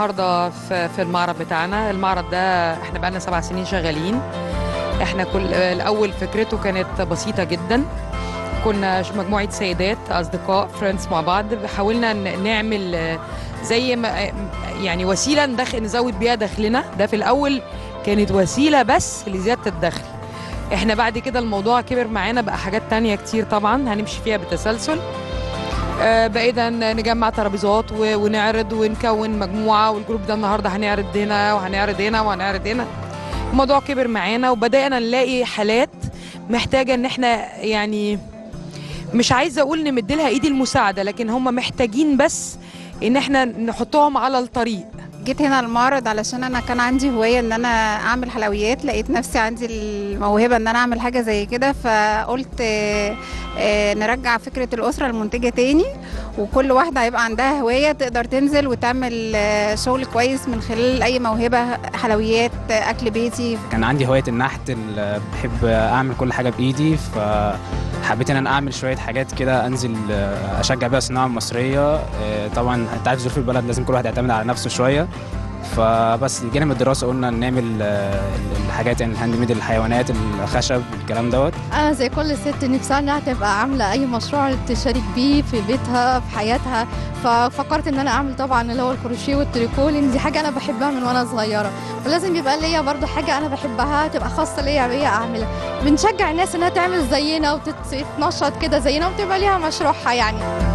النهارده في في المعرض بتاعنا المعرض ده احنا بقالنا سبع سنين شغالين احنا كل الاول فكرته كانت بسيطه جدا كنا مجموعه سيدات اصدقاء فريندز مع بعض حاولنا ن- نعمل آه، زي ما يعني وسيله ندخل نزود بيها دخلنا ده في الاول كانت وسيله بس لزياده الدخل احنا بعد كده الموضوع كبر معانا بقى حاجات تانية كتير طبعا هنمشي فيها بتسلسل آه، بقينا ن- نجمع ترابيزات و- ونعرض ونكون مجموعه والجروب ده النهارده هنعرض هنا وهنعرض هنا وهنعرض هنا الموضوع كبر معانا وبدانا نلاقي حالات محتاجه ان احنا يعني مش عايزه اقول نمد لها ايدي المساعده لكن هم محتاجين بس ان احنا نحطهم على الطريق جيت هنا المعرض علشان انا كان عندي هوايه ان انا اعمل حلويات لقيت نفسي عندي الموهبه ان انا اعمل حاجه زي كده فقلت آه، آه، نرجع فكره الاسره المنتجه تاني وكل واحده هيبقى عندها هوايه تقدر تنزل وتعمل آه، شغل كويس من خلال اي موهبه حلويات آه، اكل بيتي كان عندي هوايه النحت ال- بحب اعمل كل حاجه بايدي فحبيت ان انا اعمل شويه حاجات كده انزل آه، اشجع بيها الصناعه المصريه آه، طبعا انت عارف ظروف البلد لازم كل واحد يعتمد على نفسه شويه فبس جينا من الدراسه قلنا نعمل آه، الحاجات يعني الهاند ميد الحيوانات الخشب الكلام دوت انا زي كل ست نفسها انها تبقى عامله اي مشروع تشارك بيه في بيتها في حياتها ففكرت ان انا اعمل طبعا اللي هو الكروشيه والتريكو لان دي حاجه انا بحبها من وانا صغيره ولازم يبقى ليا برضو حاجه انا بحبها تبقى خاصه ليا بيا اعملها بنشجع الناس انها تعمل زينا وتتنشط كده زينا وتبقى ليها مشروعها يعني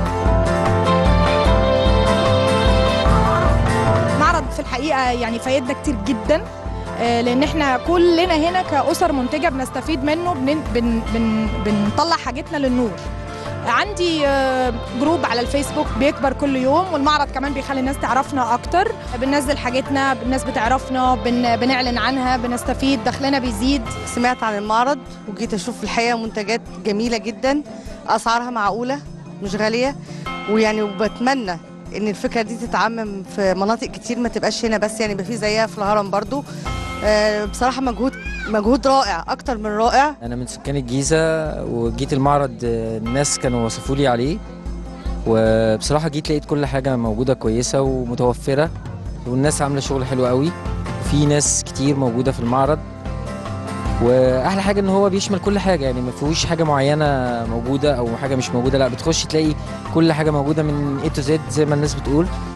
معرض في الحقيقه يعني فايدنا كتير جدا آه، لان احنا كلنا هنا كاسر منتجه بنستفيد منه بن بن بن بنطلع حاجتنا للنور عندي آه، جروب على الفيسبوك بيكبر كل يوم والمعرض كمان بيخلي الناس تعرفنا اكتر بننزل حاجتنا الناس بتعرفنا بن بنعلن عنها بنستفيد دخلنا بيزيد سمعت عن المعرض وجيت اشوف الحقيقه منتجات جميله جدا اسعارها معقوله مش غاليه ويعني وبتمنى ان الفكره دي تتعمم في مناطق كتير ما تبقاش هنا بس يعني يبقى في زيها في الهرم برضو آه، بصراحه مجهود مجهود رائع اكتر من رائع انا من سكان الجيزه وجيت المعرض آه، الناس كانوا وصفوا لي عليه وبصراحه جيت لقيت كل حاجه موجوده كويسه ومتوفره والناس عامله شغل حلو قوي في ناس كتير موجوده في المعرض واحلى حاجه ان هو بيشمل كل حاجه يعني ما فيهوش حاجه معينه موجوده او حاجه مش موجوده لا بتخش تلاقي كل حاجه موجوده من A to Z زي ما الناس بتقول